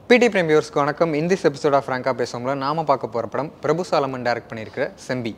பிடி பிரைம் வியூவர்ஸ்க்கு வணக்கம் இந்த எபிசோட் ஆஃப் ஃப்ராங்கா பேசுவோம்ல நாம பார்க்க போகிற படம் பிரபு சாலமன் டைரக்ட் பண்ணியிருக்கிற செம்பி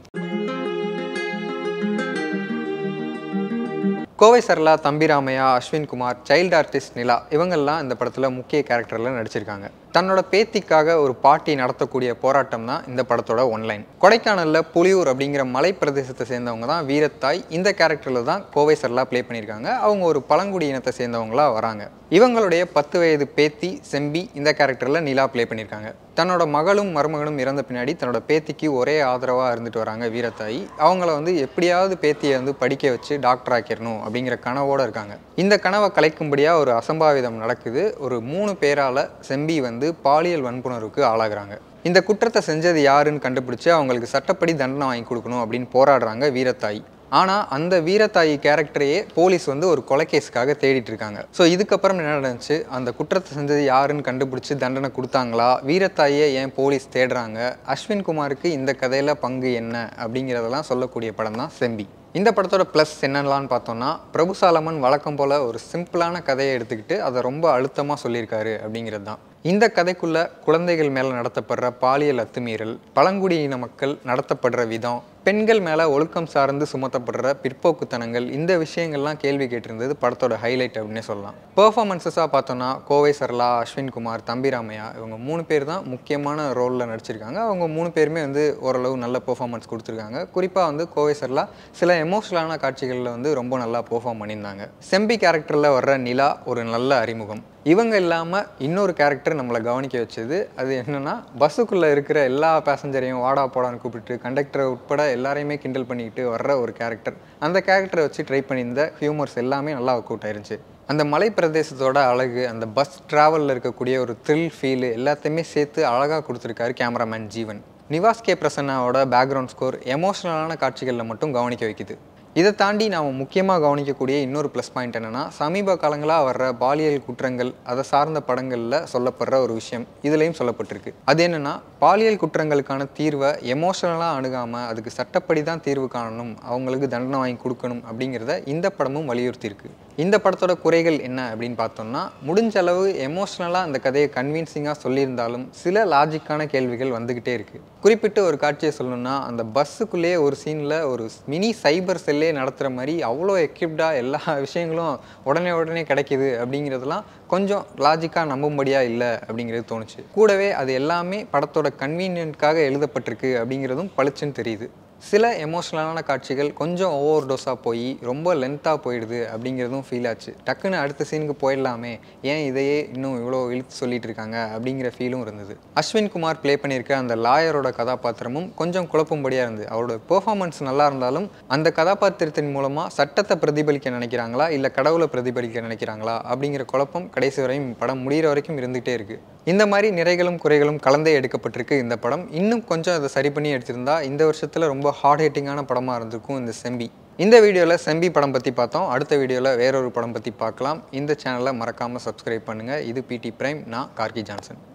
கோவை சரளா தம்பிராமையா அஸ்வின் குமார் சைல்டு ஆர்டிஸ்ட் நிலா இவங்கெல்லாம் இந்த படத்தில் முக்கிய கேரக்டரில் நடிச்சிருக்காங்க தன்னோட பேத்திக்காக ஒரு பாட்டி நடத்தக்கூடிய போராட்டம் தான் இந்த படத்தோட ஒன்லைன் கொடைக்கானலில் புலியூர் அப்படிங்கிற மலை பிரதேசத்தை சேர்ந்தவங்க தான் வீரத்தாய் இந்த கேரக்டரில் தான் கோவை சரளா ப்ளே பண்ணியிருக்காங்க அவங்க ஒரு பழங்குடி இனத்தை சேர்ந்தவங்களா வராங்க இவங்களுடைய பத்து வயது பேத்தி செம்பி இந்த கேரக்டரில் நிலா ப்ளே பண்ணியிருக்காங்க தன்னோட மகளும் மருமகனும் இறந்த பின்னாடி தன்னோட பேத்திக்கு ஒரே ஆதரவாக இருந்துட்டு வராங்க வீரத்தாய் அவங்கள வந்து எப்படியாவது பேத்தியை வந்து படிக்க வச்சு டாக்டர் ஆக்கிடணும் அப்படிங்கிற கனவோடு இருக்காங்க இந்த கனவை கலைக்கும்படியாக ஒரு அசம்பாவிதம் நடக்குது ஒரு மூணு பேரால் செம்பி வந்து பாலியல் வன்புணர்வுக்கு ஆளாகிறாங்க இந்த குற்றத்தை செஞ்சது யாருன்னு கண்டுபிடிச்சு அவங்களுக்கு சட்டப்படி தண்டனை வாங்கி கொடுக்கணும் அப்படின்னு போராடுறாங்க வீரத்தாய் ஆனால் அந்த வீரத்தாயி கேரக்டரையே போலீஸ் வந்து ஒரு கொலைகேஸுக்காக தேடிட்டு இருக்காங்க ஸோ இதுக்கப்புறம் என்ன நடந்துச்சு அந்த குற்றத்தை செஞ்சது யாருன்னு கண்டுபிடிச்சி தண்டனை கொடுத்தாங்களா வீரத்தாயை ஏன் போலீஸ் தேடுறாங்க அஸ்வின் குமாருக்கு இந்த கதையில் பங்கு என்ன அப்படிங்கிறதெல்லாம் சொல்லக்கூடிய படம் தான் செம்பி இந்த படத்தோட ப்ளஸ் என்னென்னலான்னு பார்த்தோம்னா பிரபு சாலமன் வழக்கம் போல் ஒரு சிம்பிளான கதையை எடுத்துக்கிட்டு அதை ரொம்ப அழுத்தமாக சொல்லியிருக்காரு அப்படிங்கிறது தான் இந்த கதைக்குள்ள குழந்தைகள் மேலே நடத்தப்படுற பாலியல் அத்துமீறல் பழங்குடியின மக்கள் நடத்தப்படுற விதம் பெண்கள் மேலே ஒழுக்கம் சார்ந்து சுமத்தப்படுற பிற்போக்குத்தனங்கள் இந்த விஷயங்கள்லாம் கேள்வி கேட்டிருந்தது படத்தோட ஹைலைட் அப்படின்னே சொல்லலாம் பெர்ஃபார்மன்ஸஸாக பார்த்தோன்னா கோவை சரளா அஸ்வின் குமார் தம்பிராமையா இவங்க மூணு பேர் தான் முக்கியமான ரோலில் நடிச்சிருக்காங்க அவங்க மூணு பேருமே வந்து ஓரளவு நல்ல பெர்ஃபார்மன்ஸ் கொடுத்துருக்காங்க குறிப்பாக வந்து கோவை சரளா சில எமோஷனலான காட்சிகளில் வந்து ரொம்ப நல்லா பெர்ஃபார்ம் பண்ணியிருந்தாங்க செம்பி கேரக்டரில் வர்ற நிலா ஒரு நல்ல அறிமுகம் இவங்க இல்லாமல் இன்னொரு கேரக்டர் நம்மளை கவனிக்க வச்சது அது என்னென்னா பஸ்ஸுக்குள்ளே இருக்கிற எல்லா பேசஞ்சரையும் வாடா போடான்னு கூப்பிட்டு கண்டக்டரை உட்பட எல்லாரையுமே கிண்டல் பண்ணிக்கிட்டு வர்ற ஒரு கேரக்டர் அந்த கேரக்டரை வச்சு ட்ரை பண்ணியிருந்த ஹியூமர்ஸ் எல்லாமே நல்லா ஒர்க் அவுட் ஆயிருந்துச்சு அந்த மலை பிரதேசத்தோட அழகு அந்த பஸ் ட்ராவலில் இருக்கக்கூடிய ஒரு த்ரில் ஃபீலு எல்லாத்தையுமே சேர்த்து அழகாக கொடுத்துருக்காரு கேமராமேன் ஜீவன் நிவாஸ் கே பிரசன்னாவோட பேக்ரவுண்ட் ஸ்கோர் எமோஷ்னலான காட்சிகளில் மட்டும் கவனிக்க வைக்குது இதை தாண்டி நாம் முக்கியமாக கவனிக்கக்கூடிய இன்னொரு ப்ளஸ் பாயிண்ட் என்னென்னா சமீப காலங்களாக வர்ற பாலியல் குற்றங்கள் அதை சார்ந்த படங்களில் சொல்லப்படுற ஒரு விஷயம் இதுலேயும் சொல்லப்பட்டிருக்கு அது என்னென்னா பாலியல் குற்றங்களுக்கான தீர்வை எமோஷனலாக அணுகாமல் அதுக்கு சட்டப்படி தான் தீர்வு காணணும் அவங்களுக்கு தண்டனை வாங்கி கொடுக்கணும் அப்படிங்கிறத இந்த படமும் வலியுறுத்தியிருக்கு இந்த படத்தோட குறைகள் என்ன அப்படின்னு பார்த்தோம்னா முடிஞ்ச அளவு எமோஷ்னலாக அந்த கதையை கன்வின்சிங்காக சொல்லியிருந்தாலும் சில லாஜிக்கான கேள்விகள் வந்துக்கிட்டே இருக்குது குறிப்பிட்டு ஒரு காட்சியை சொல்லணும்னா அந்த பஸ்ஸுக்குள்ளேயே ஒரு சீனில் ஒரு மினி சைபர் செல்லே நடத்துகிற மாதிரி அவ்வளோ எக்யூப்டாக எல்லா விஷயங்களும் உடனே உடனே கிடைக்கிது அப்படிங்கிறதுலாம் கொஞ்சம் லாஜிக்காக நம்பும்படியாக இல்லை அப்படிங்கிறது தோணுச்சு கூடவே அது எல்லாமே படத்தோட கன்வீனியன்ட்காக எழுதப்பட்டிருக்கு அப்படிங்கிறதும் பளிச்சுன்னு தெரியுது சில எமோஷ்னலான காட்சிகள் கொஞ்சம் ஓவர் டோஸாக போய் ரொம்ப லென்த்தாக போயிடுது அப்படிங்கிறதும் ஃபீல் ஆச்சு டக்குன்னு அடுத்த சீனுக்கு போயிடலாமே ஏன் இதையே இன்னும் இவ்வளோ இழுத்து சொல்லிட்டு இருக்காங்க அப்படிங்கிற ஃபீலும் இருந்தது அஸ்வின் குமார் ப்ளே பண்ணியிருக்க அந்த லாயரோட கதாபாத்திரமும் கொஞ்சம் குழப்பும்படியாக இருந்தது அவரோட பெர்ஃபார்மன்ஸ் நல்லா இருந்தாலும் அந்த கதாபாத்திரத்தின் மூலமாக சட்டத்தை பிரதிபலிக்க நினைக்கிறாங்களா இல்லை கடவுளை பிரதிபலிக்க நினைக்கிறாங்களா அப்படிங்கிற குழப்பம் கடைசி வரையும் படம் முடிகிற வரைக்கும் இருந்துகிட்டே இருக்குது இந்த மாதிரி நிறைகளும் குறைகளும் கலந்தே எடுக்கப்பட்டிருக்கு இந்த படம் இன்னும் கொஞ்சம் அதை சரி பண்ணி எடுத்திருந்தா இந்த வருஷத்தில் ரொம்ப ஹார்ட் ஹிட்டிங்கான படமாக இருந்திருக்கும் இந்த செம்பி இந்த வீடியோவில் செம்பி படம் பற்றி பார்த்தோம் அடுத்த வீடியோவில் வேறொரு படம் பற்றி பார்க்கலாம் இந்த சேனலை மறக்காமல் சப்ஸ்கிரைப் பண்ணுங்கள் இது பிடி பிரைம் நான் கார்கி ஜான்சன்